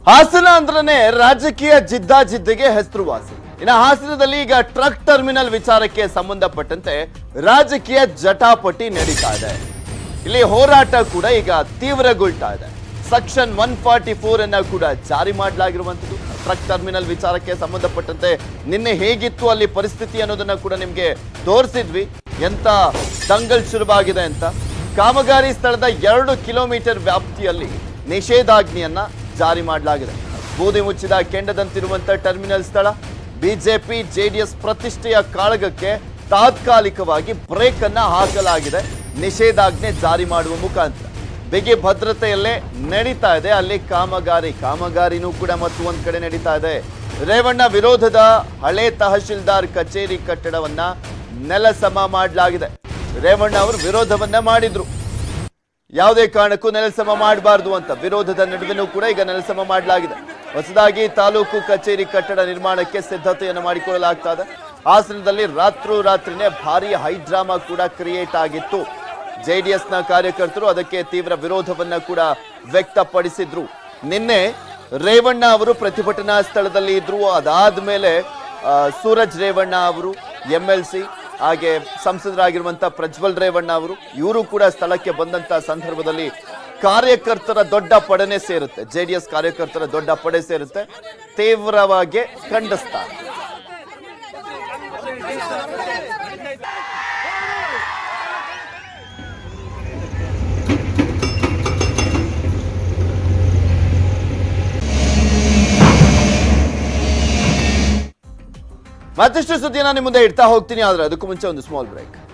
ಹಾಸನ ಅಂದ್ರನೆ ರಾಜಕೀಯ ಜಿದ್ದಾಜಿದ್ದಿಗೆ ಹೆಸರುವಾಸಿ ಇನ್ನು ಹಾಸನದಲ್ಲಿ ಈಗ ಟ್ರಕ್ ಟರ್ಮಿನಲ್ ವಿಚಾರಕ್ಕೆ ಸಂಬಂಧಪಟ್ಟಂತೆ ರಾಜಕೀಯ ಜಟಾಪಟಿ ನಡೀತಾ ಇದೆ ಇಲ್ಲಿ ಹೋರಾಟ ಕೂಡ ಈಗ ತೀವ್ರಗೊಳ್ತಾ ಇದೆ ಸೆಕ್ಷನ್ ಒನ್ ಫಾರ್ಟಿ ಫೋರ್ ಅನ್ನ ಕೂಡ ಜಾರಿ ಮಾಡಲಾಗಿರುವಂತದ್ದು ಟ್ರಕ್ ಟರ್ಮಿನಲ್ ವಿಚಾರಕ್ಕೆ ಸಂಬಂಧಪಟ್ಟಂತೆ ನಿನ್ನೆ ಹೇಗಿತ್ತು ಅಲ್ಲಿ ಪರಿಸ್ಥಿತಿ ಅನ್ನೋದನ್ನ ಕೂಡ ನಿಮ್ಗೆ ತೋರಿಸಿದ್ವಿ ಎಂತ ದಂಗಲ್ ಶುರುವಾಗಿದೆ ಅಂತ ಕಾಮಗಾರಿ ಸ್ಥಳದ ಎರಡು ಕಿಲೋಮೀಟರ್ ವ್ಯಾಪ್ತಿಯಲ್ಲಿ ನಿಷೇಧಾಜ್ಞೆಯನ್ನ ಜಾರಿ ಮಾಡಲಾಗಿದೆ ಬೂದಿ ಮುಚ್ಚಿದ ಕೆಂಡದಂತಿರುವಂತ ಟರ್ಮಿನಲ್ ಸ್ಥಳ ಬಿಜೆಪಿ ಜೆಡಿಎಸ್ ಪ್ರತಿಷ್ಠೆಯ ಕಾಳಗಕ್ಕೆ ತಾತ್ಕಾಲಿಕವಾಗಿ ಬ್ರೇಕ್ ಅನ್ನ ಹಾಕಲಾಗಿದೆ ನಿಷೇಧಾಜ್ಞೆ ಜಾರಿ ಮಾಡುವ ಮುಖಾಂತರ ಬಿಗಿ ಭದ್ರತೆಯಲ್ಲೇ ನಡೀತಾ ಇದೆ ಅಲ್ಲಿ ಕಾಮಗಾರಿ ಕಾಮಗಾರಿನೂ ಕೂಡ ಮತ್ತು ಒಂದ್ ಕಡೆ ನಡೀತಾ ಇದೆ ರೇವಣ್ಣ ವಿರೋಧದ ಹಳೆ ತಹಶೀಲ್ದಾರ್ ಕಚೇರಿ ಕಟ್ಟಡವನ್ನ ನೆಲಸಮ ಮಾಡಲಾಗಿದೆ ರೇವಣ್ಣ ಅವರು ವಿರೋಧವನ್ನ ಮಾಡಿದ್ರು ಯಾವುದೇ ಕಾರಣಕ್ಕೂ ನೆಲಸಮ ಮಾಡಬಾರದು ಅಂತ ವಿರೋಧದ ನಡುವೆನೂ ಕೂಡ ಈಗ ನೆಲಸಮ ಮಾಡಲಾಗಿದೆ ಹೊಸದಾಗಿ ತಾಲೂಕು ಕಚೇರಿ ಕಟ್ಟಡ ನಿರ್ಮಾಣಕ್ಕೆ ಸಿದ್ಧತೆಯನ್ನು ಮಾಡಿಕೊಳ್ಳಲಾಗ್ತಾ ಇದೆ ಹಾಸನದಲ್ಲಿ ರಾತ್ರೋರಾತ್ರಿನೇ ಭಾರಿ ಹೈಡ್ರಾಮಾ ಕೂಡ ಕ್ರಿಯೇಟ್ ಆಗಿತ್ತು ಜೆಡಿಎಸ್ ನ ಕಾರ್ಯಕರ್ತರು ಅದಕ್ಕೆ ತೀವ್ರ ವಿರೋಧವನ್ನ ಕೂಡ ವ್ಯಕ್ತಪಡಿಸಿದ್ರು ನಿನ್ನೆ ರೇವಣ್ಣ ಅವರು ಪ್ರತಿಭಟನಾ ಸ್ಥಳದಲ್ಲಿ ಇದ್ರು ಅದಾದ್ಮೇಲೆ ಆ, ಸೂರಜ್ ರೇವಣ್ಣ ಅವರು ಎಂ ಎಲ್ ಸಿ ಹಾಗೆ ಸಂಸದರಾಗಿರುವಂತ ಪ್ರಜ್ವಲ್ ರೇವಣ್ಣ ಅವರು ಇವರು ಕೂಡ ಸ್ಥಳಕ್ಕೆ ಬಂದಂತ ಸಂದರ್ಭದಲ್ಲಿ ಕಾರ್ಯಕರ್ತರ ದೊಡ್ಡ ಪಡೆನೆ ಸೇರುತ್ತೆ ಜೆಡಿಎಸ್ ಕಾರ್ಯಕರ್ತರ ದೊಡ್ಡ ಪಡೆ ಸೇರುತ್ತೆ ತೀವ್ರವಾಗಿ ಖಂಡಿಸ್ತಾರೆ ಮತ್ತಷ್ಟು ಸುದ್ದಿಯನ್ನ ನಿಮ್ಮ ಮುಂದೆ ಇಡ್ತಾ ಹೋಗ್ತೀನಿ ಆದ್ರೆ ಅದಕ್ಕೂ ಮುಂಚೆ ಒಂದು ಸ್ಮಾಲ್ ಬ್ರೇಕ್